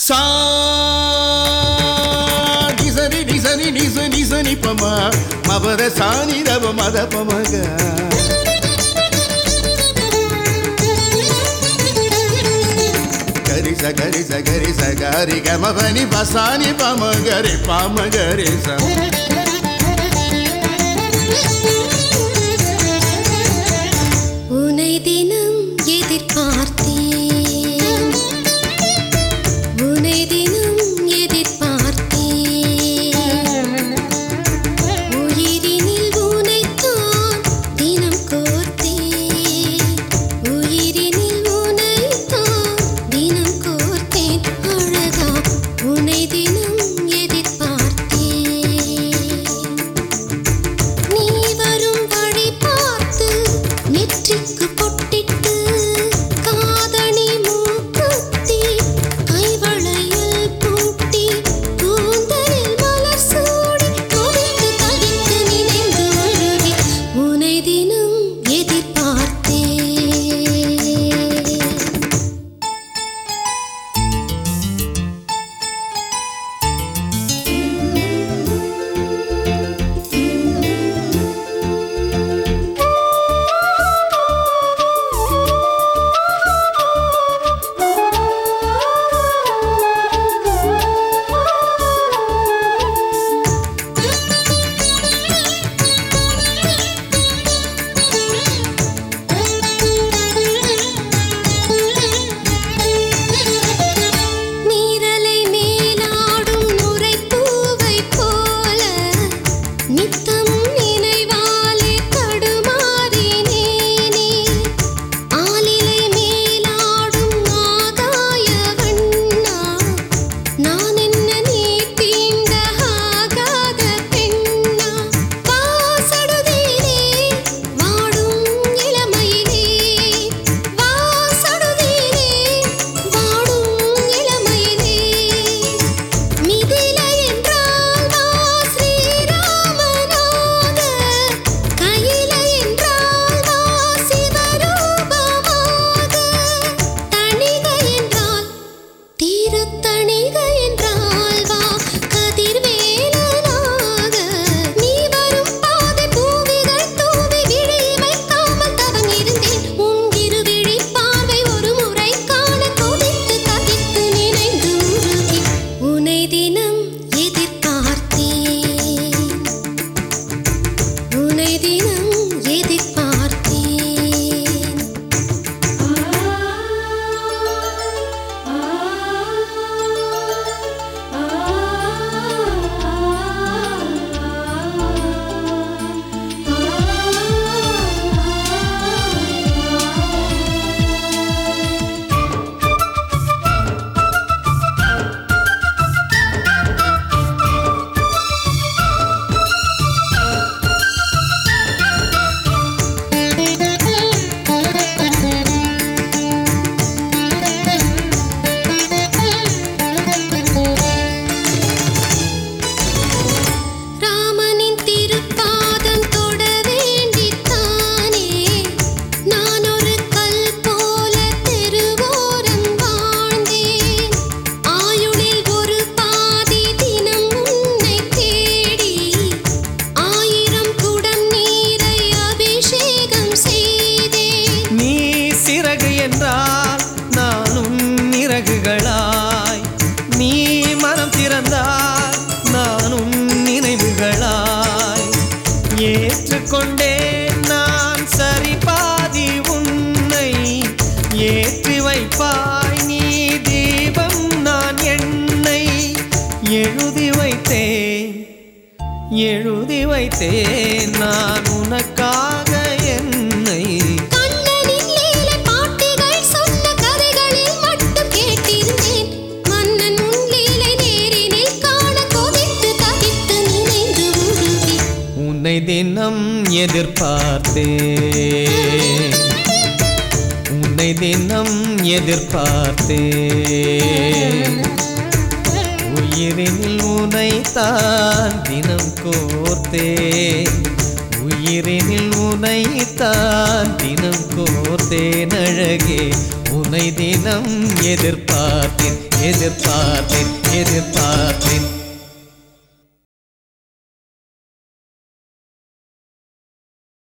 சா நிசனி நிசனி நிச நிசனி பம மபர சாணி ரவ மத பமக గరి స గరి స గరి స గరి గమ పని పసాని పమ గరి పమ గరి స உனை தினம் எதிர்பார்த்தேன் உனை தினம் எதிர்பார்த்தேன் உயிரினில் உனைத்தான் தினம் கோர்த்தேன் உயிரினில் உனைத்தான் தினம் கோர்த்தேன் அழகா உனை தினம் எதிர்பார்த்தேன் நீ வரும் வழி பார்த்து நெற்றிக்கு பொட்டிட்டு காதணி மூக்குத்தி கைவளையல் பூட்டி கூந்தலில் மலர் சூடி கொதித்து தவித்து நினைந்து ஒழுகி உனை தினம் எதிர்பார்த்தேன் நீரலை மேலாடும் நுரைப்பூவை போல நித்தம் நினைவாலே தடுமாறினேனே ஆலிலை மேலாடும் ஆகாய வண்ணா நான் என்ன நீ தீண்ட ஆகாத பெண்ணா வாசடுதிலே வாடும் இளமையிலே வாசடுதிலே வாடும் இளமையிலே மிதிலை என்றால் வா ஸ்ரீராமனாக கையிலை என்றால் வா சிவரூபமாக தணிகை என்றால் திருத்தணிகை என்றால் வா கதிர்வேலனாக நீ வரும் பாதை பூவிகள் தூவி விழி வைக்காமல் தவம் இருந்தேன் உன் இருவிழி பார்வை ஒரு முறை காண கொதித்து தவித்து நினைந்து உருகி உனை தினம் எதிர்பார்த்தேன் உனை தினம் எதிர்பார்த்தேன் ராமனின் திருப்பாதம் தொட வேண்டித்தானே நான் ஒரு கல் போல தெருவோரம் வாழ்ந்தேன் ஆயுளில் ஒரு பாதி தினம் உன்னை தேடி ஆயிரம் குடம் நீரை அபிஷேகம் செய்தேன் நீ சிறகு என்றால் நானும் இறகுகளாய் நீ மனம் திறந்தால் நானும் நினைவுகளாய் ஏற்றுக்கொண்டேன் நான் சரி பாதி உன்னை ஏற்றி வைப்பாய் நீ தீபம் நான் எண்ணெய் எழுதி வைத்தேன் எழுதி வைத்தேன் நான் உனக்காக என்னை கண்ணனின் லீலை பாட்டிகள் சொன்ன கதைகளில் மட்டும் கேட்டிருந்தேன் மன்னன் உன் லீலை நேரினில் காண கொதித்து தவித்து நினைந்து உருகி உன்னை தினம் எதிர்பார்த்தேன் உன்னை தினம் எதிர்பார்த்தேன் உயிரினில் உனைத்தான் தினம் கோர்த்தேன் உயிரினில் உனைத்தான் தினம் கோர்த்தேன் அழகே உனை உன்னை தினம் எதிர்பார்த்தேன் எதிர்பார்த்தேன் எதிர்பார்த்தேன்